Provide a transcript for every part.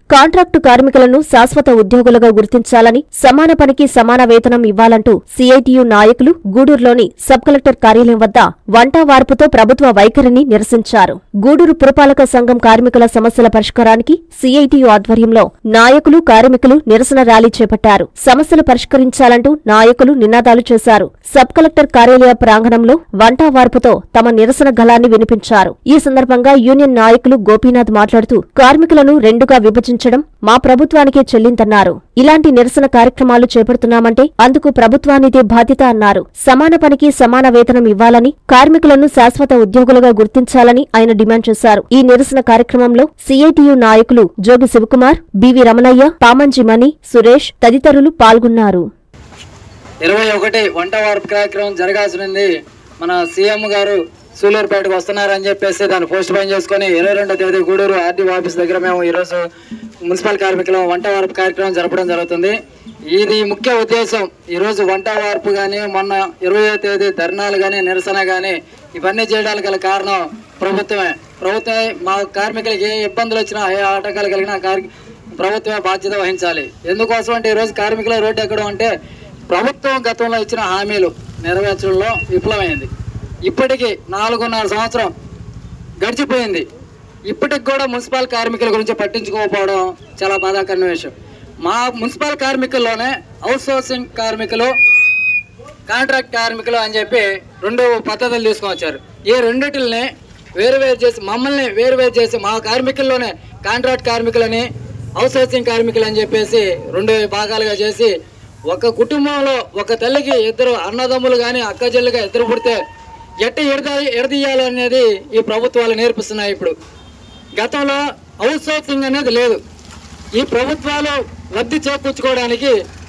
contract కార్మికులను శాశ్వత ఉద్యోగులుగా గుర్తించాలని సమాన పనికి సమాన వేతనం ఇవ్వాలంటూ సిఐటియు నాయకులు గూడూరులోని సబ్ కలెక్టర్ కార్యాలయం వద్ద వంటా వార్పుతో ప్రభుత్వ వైఖరిని నిరసించారు గూడూరు పురపాలక సంఘం కార్మికుల సమస్యల పరిష్కారానికి సిఐటియు ఆధ్వర్యంలో నాయకులు కార్మికులు నిరసన ర్యాలీ చేపట్టారు సమస్యలు పరిష్కరించాలంటూ నాయకులు నినాదాలు చేశారు సబ్ కలెక్టర్ కార్యాలయ ప్రాంగణంలో వంటా వార్పుతో తమ నిరసన గళాన్ని వినిపించారు ఈ సందర్భంగా యూనియన్ నాయకులు గోపీనాథ్ మాట్లాడుతూ కార్మికులను రెండుగా విభజించడం మా ప్రభుత్వానికే చెల్లిందన్నారు ఇలాంటి నిరసన కార్యక్రమాలు చేపడుతున్నామంటే అందుకు ప్రభుత్వానిదే బాధ్యత అన్నారు సమాన పనికి సమాన వేతనం ఇవ్వాలని కార్మికులను శాశ్వత ఉద్యోగులుగా గుర్తించాలని ఆయన డిమాండ్ చేశారు ఈ నిరసన కార్యక్రమంలో సిఐటియు నాయకులు జోగి శివకుమార్ బివి రమణయ్య పామంజి మణి సురేష్ తదితరులు పాల్గొన్నారు ఇరవై ఒకటి వంట వార్పు కార్యక్రమం జరగాల్సింది మన సీఎం గారు సూలూరుపేటకు వస్తున్నారని చెప్పేసి దాన్ని పోస్ట్ పోన్ చేసుకొని ఇరవై రెండో తేదీ గూడూరు ఆర్డీఓ ఆఫీస్ దగ్గర మేము ఈరోజు మున్సిపల్ కార్మికులు వంట వార్పు కార్యక్రమం జరపడం జరుగుతుంది ఇది ముఖ్య ఉద్దేశం ఈరోజు వంట వార్పు కానీ మొన్న ఇరవయో తేదీ ధర్నాలు కానీ నిరసన కానీ ఇవన్నీ చేయడానికి గల కారణం ప్రభుత్వమే ప్రభుత్వమే మా కార్మికులకి ఏ ఇబ్బందులు వచ్చినా ఏ ఆటంకాలు కలిగినా కార్- ప్రభుత్వమే బాధ్యత వహించాలి ఎందుకోసం అంటే ఈరోజు కార్మికుల రోడ్డు ఎక్కడం అంటే ప్రభుత్వం గతంలో ఇచ్చిన హామీలు నెరవేర్చడంలో విఫలమైంది ఇప్పటికీ నాలుగున్నర సంవత్సరం గడిచిపోయింది ఇప్పటికి కూడా మున్సిపల్ కార్మికుల గురించి పట్టించుకోకపోవడం చాలా బాధాకరమైన విషయం మా మున్సిపల్ కార్మికుల్లోనే అవుట్ సోర్సింగ్ కార్మికులు కాంట్రాక్ట్ కార్మికులు అని చెప్పి రెండు పద్ధతులు తీసుకొని వచ్చారు ఈ రెండిటిని వేరు వేరు చేసి మమ్మల్ని వేరు వేరు చేసి మా కార్మికుల్లోనే కాంట్రాక్ట్ కార్మికులని అవుట్సోర్సింగ్ కార్మికులు అని చెప్పేసి రెండు భాగాలుగా చేసి ఒక కుటుంబంలో ఒక తల్లికి ఇద్దరు అన్నదమ్ములు కానీ అక్క చెల్లిగా ఇద్దరు పుడితే ఎట్ట ఎడద ఎడదీయాలనేది ఈ ప్రభుత్వాలు నేర్పిస్తున్నాయి ఇప్పుడు గతంలో అవుట్సోర్సింగ్ అనేది లేదు ఈ ప్రభుత్వాలు లబ్ధి చేకూర్చుకోవడానికి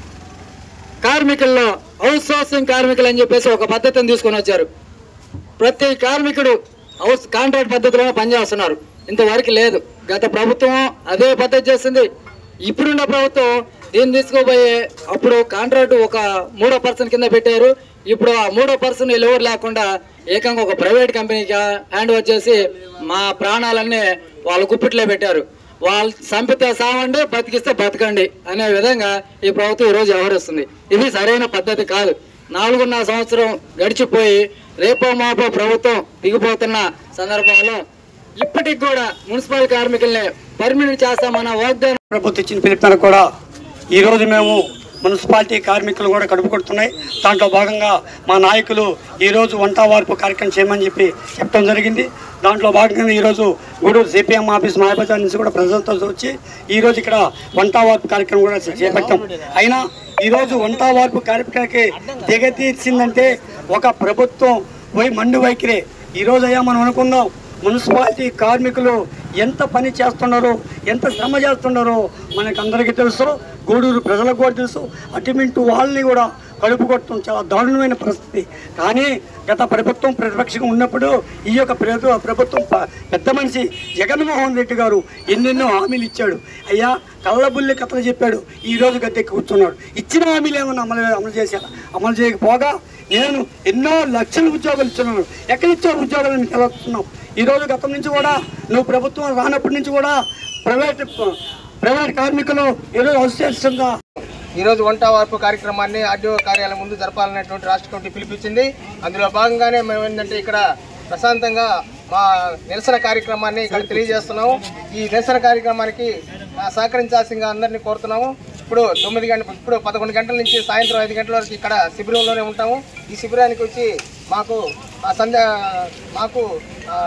కార్మికుల్లో అవుట్ సోర్సింగ్ కార్మికులు అని చెప్పేసి ఒక పద్ధతిని తీసుకొని వచ్చారు ప్రతి కార్మికుడు హౌస్ కాంట్రాక్ట్ పద్ధతిలోనే పనిచేస్తున్నారు ఇంతవరకు లేదు గత ప్రభుత్వం అదే పద్ధతి చేసింది ఇప్పుడున్న ప్రభుత్వం దీన్ని తీసుకుపోయి అప్పుడు కాంట్రాక్ట్ ఒక మూడో పర్సన్ కింద పెట్టారు ఇప్పుడు ఆ మూడో పర్సన్ ఎవరు లేకుండా ఏకంగా ఒక ప్రైవేట్ కంపెనీకి హ్యాండ్ ఓవర్ చేసి మా ప్రాణాలన్నీ వాళ్ళ గుప్పిట్లో పెట్టారు వాళ్ళు చంపితే సావండి బతికిస్తే బతకండి అనే విధంగా ఈ ప్రభుత్వం ఈరోజు వ్యవహరిస్తుంది ఇది సరైన పద్ధతి కాదు నాలుగున్నర సంవత్సరం గడిచిపోయి రేపో మాపో ప్రభుత్వం దిగిపోతున్న సందర్భంలో ఇప్పటికి కూడా మున్సిపల్ కార్మికుల్ని పర్మినెంట్ చేస్తామన్న వాగ్దానం ప్రభుత్వం ఇచ్చిన పిలుపునకు కూడా ఈరోజు మేము మున్సిపాలిటీ కార్మికులు కూడా కడుపు కొడుతున్నాయి దాంట్లో భాగంగా మా నాయకులు ఈరోజు వంట వార్పు కార్యక్రమం చేయమని చెప్పి చెప్పడం జరిగింది దాంట్లో భాగంగా ఈరోజు గూడూరు సిపిఎం ఆఫీస్ మాయబజార్ నుంచి కూడా ప్రజలతో వచ్చి ఈరోజు ఇక్కడ వంట వార్పు కార్యక్రమం కూడా చేపట్టాం అయినా ఈరోజు వంట వార్పు కార్యక్రమానికి దిగతీర్చిందంటే ఒక ప్రభుత్వం పోయి మండు వైఖరే ఈరోజు అయ్యా మనం అనుకుందాం మున్సిపాలిటీ కార్మికులు ఎంత పని చేస్తున్నారో ఎంత శ్రమ చేస్తున్నారో మనకు అందరికీ తెలుసు గూడూరు ప్రజలకు కూడా తెలుసు అటుమింటూ వాళ్ళని కూడా కడుపు కొట్టడం చాలా దారుణమైన పరిస్థితి కానీ గత ప్రభుత్వం ప్రతిపక్షంగా ఉన్నప్పుడు ఈ యొక్క ప్రభు ప్రభుత్వం ప- పెద్ద మనిషి జగన్మోహన్ రెడ్డి గారు ఎన్నెన్నో హామీలు ఇచ్చాడు అయ్యా కళ్ళబుల్లి కథలు చెప్పాడు ఈ రోజు గద్దె కూర్చున్నాడు ఇచ్చిన హామీలు ఏమన్నా అమలు అమలు చేశారా అమలు చేయకపోగా నేను ఎన్నో లక్షల ఉద్యోగాలు ఇస్తున్నాను ఎక్కడిచ్చావు ఉద్యోగాలు మీకు తెలుస్తున్నాం ఈ రోజు గతం నుంచి కూడా నువ్వు ప్రభుత్వం రానప్పటి నుంచి కూడా ప్రైవేట్ ప్రైవేట్ కార్మికులు ఈరోజు అసోసియేషన్గా ఈరోజు వంట వార్పు కార్యక్రమాన్ని ఆర్డీఓ కార్యాలయం ముందు జరపాలనేటువంటి రాష్ట్ర కమిటీ పిలిపించింది అందులో భాగంగానే మేము ఏంటంటే ఇక్కడ ప్రశాంతంగా మా నిరసన కార్యక్రమాన్ని ఇక్కడ తెలియజేస్తున్నాము ఈ నిరసన కార్యక్రమానికి ఆ, సహకరించాల్సిందిగా అందరినీ కోరుతున్నాము ఇప్పుడు తొమ్మిది గంటల ఇప్పుడు పదకొండు గంటల నుంచి సాయంత్రం ఐదు గంటల వరకు ఇక్కడ శిబిరంలోనే ఉంటాము ఈ శిబిరానికి వచ్చి మాకు ఆ సంధ్య మాకు ఆ,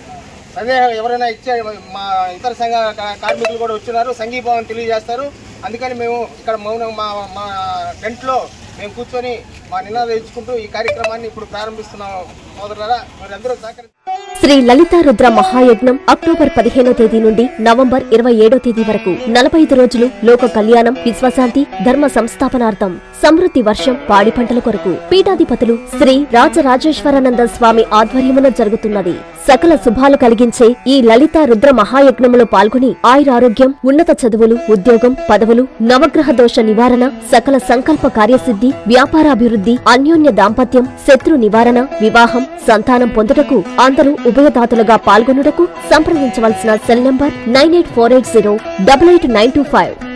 సందేహం ఎవరైనా ఇచ్చే మా ఇతర సంఘ కా- కార్మికులు కూడా వచ్చినారు సంఘీభావం తెలియజేస్తారు అందుకని మేము ఇక్కడ మౌనం మా మా టెంట్లో మేము కూర్చొని మా నినాదం ఇచ్చుకుంటూ ఈ కార్యక్రమాన్ని ఇప్పుడు ప్రారంభిస్తున్నాం సోదరులారా మీరందరూ సహకరి శ్రీ లలితా రుద్ర మహాయజ్ఞం అక్టోబర్ పదిహేనో తేదీ నుండి నవంబర్ ఇరవై ఏడో తేదీ వరకు నలభై ఐదు రోజులు లోక కళ్యాణం విశ్వశాంతి ధర్మ సంస్థాపనార్థం సమృద్ధి వర్షం పాడి పంటల కొరకు పీఠాధిపతులు శ్రీ రాజరాజేశ్వరానంద స్వామి ఆధ్వర్యమున జరుగుతున్నది సకల శుభాలు కలిగించే ఈ లలిత రుద్ర మహాయజ్ఞములో పాల్గొని ఆయురారోగ్యం ఉన్నత చదువులు ఉద్యోగం పదవులు నవగ్రహ దోష నివారణ సకల సంకల్ప కార్యసిద్ధి వ్యాపారాభివృద్ధి అన్యోన్య దాంపత్యం శత్రు నివారణ వివాహం వివాహం సంతానం పొందుటకు అందరూ ఉభయదాతలుగా పాల్గొనుటకు సంప్రదించవలసిన cell number nine eight four eight zero double eight nine two five